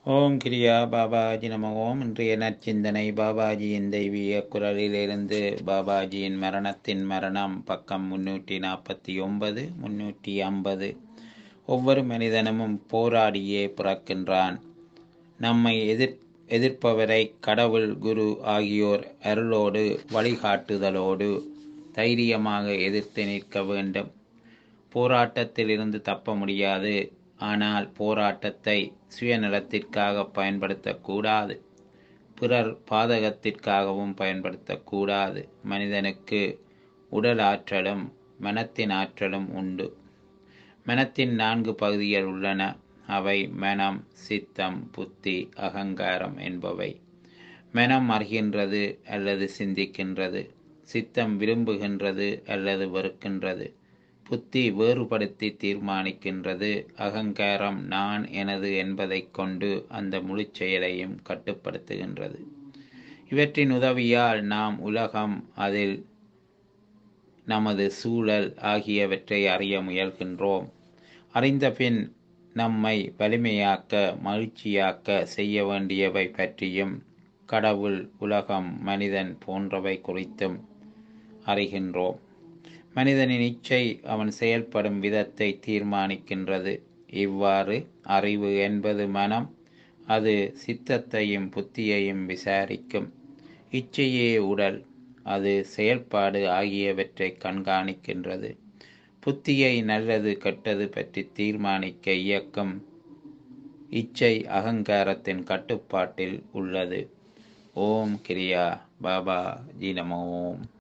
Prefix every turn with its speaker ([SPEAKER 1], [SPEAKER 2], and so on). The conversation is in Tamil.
[SPEAKER 1] ஓம் கிரியா பாபாஜி நம ஓம் இன்றைய நற்சிந்தனை பாபாஜியின் தெய்வீக குரலிலிருந்து பாபாஜியின் மரணத்தின் மரணம் பக்கம் முன்னூற்றி நாற்பத்தி ஒன்பது முன்னூற்றி ஐம்பது ஒவ்வொரு மனிதனும் போராடியே பிறக்கின்றான் நம்மை எதிர் எதிர்ப்பவரை கடவுள் குரு ஆகியோர் அருளோடு வழிகாட்டுதலோடு தைரியமாக எதிர்த்து நிற்க வேண்டும் போராட்டத்திலிருந்து தப்ப முடியாது ஆனால் போராட்டத்தை சுயநலத்திற்காக பயன்படுத்தக்கூடாது பிறர் பாதகத்திற்காகவும் பயன்படுத்தக்கூடாது மனிதனுக்கு உடல் ஆற்றலும் மனத்தின் ஆற்றலும் உண்டு மனத்தின் நான்கு பகுதிகள் உள்ளன அவை மனம் சித்தம் புத்தி அகங்காரம் என்பவை மனம் அறிகின்றது அல்லது சிந்திக்கின்றது சித்தம் விரும்புகின்றது அல்லது வெறுக்கின்றது புத்தி வேறுபடுத்தி தீர்மானிக்கின்றது அகங்காரம் நான் எனது என்பதைக் கொண்டு அந்த முழு செயலையும் கட்டுப்படுத்துகின்றது இவற்றின் உதவியால் நாம் உலகம் அதில் நமது சூழல் ஆகியவற்றை அறிய முயல்கின்றோம் அறிந்தபின் நம்மை வலிமையாக்க மகிழ்ச்சியாக்க செய்ய வேண்டியவை பற்றியும் கடவுள் உலகம் மனிதன் போன்றவை குறித்தும் அறிகின்றோம் மனிதனின் இச்சை அவன் செயல்படும் விதத்தை தீர்மானிக்கின்றது இவ்வாறு அறிவு என்பது மனம் அது சித்தத்தையும் புத்தியையும் விசாரிக்கும் இச்சையே உடல் அது செயல்பாடு ஆகியவற்றை கண்காணிக்கின்றது புத்தியை நல்லது கெட்டது பற்றி தீர்மானிக்க இயக்கம் இச்சை அகங்காரத்தின் கட்டுப்பாட்டில் உள்ளது ஓம் கிரியா பாபா ஜி நம ஓம்